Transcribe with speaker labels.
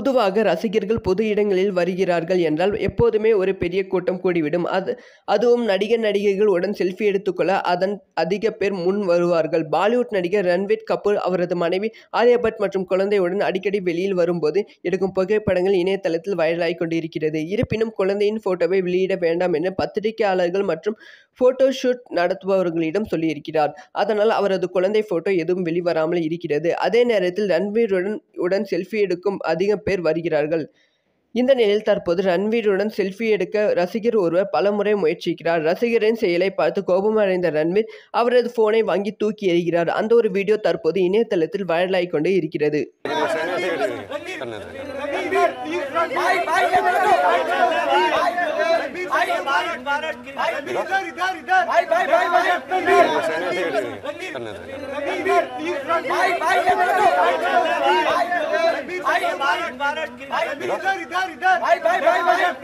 Speaker 1: பொதுவாக ரசிகர்கள் பொது இடங்களில் வருகிறார்கள் என்றால் எப்போதுமே ஒரு பெரிய கூட்டம் கூடிவிடும் அது அதுவும் நடிகர் நடிகைகள் உடன் செல்ஃபி எடுத்துக்கொள்ள அதன் அதிக பேர் முன் வருவார்கள் பாலிவுட் நடிகர் ரன்வீர் கபூர் அவரது மனைவி ஆலியா பட் மற்றும் குழந்தையுடன் அடிக்கடி வெளியில் வரும்போது எடுக்கும் புகைப்படங்கள் இணையதளத்தில் வைரலாகிக் கொண்டிருக்கிறது இருப்பினும் குழந்தையின் போட்டோவை வெளியிட வேண்டாம் என பத்திரிகையாளர்கள் மற்றும் போட்டோ ஷூட் நடத்துபவர்களிடம் சொல்லியிருக்கிறார் அதனால் அவரது குழந்தை போட்டோ எதுவும் வெளிவராமல் இருக்கிறது அதே நேரத்தில் ரன்வீருடன் உடன் செல்ஃபி எடுக்கும் அதிக பேர் வருகிறார்கள் இந்த நிலையில் தற்போது ரன்வீருடன் செல்ஃபி எடுக்க ரசிகர் ஒருவர் பலமுறை முயற்சிக்கிறார் ரசிகரின் செயலை பார்த்து கோபமடைந்த ரன்வீர் அவரது போனை வாங்கி தூக்கி எறிகிறார் அந்த ஒரு வீடியோ தற்போது இணையதளத்தில் வைரலாகிக் கொண்டு இருக்கிறது
Speaker 2: भाई भाई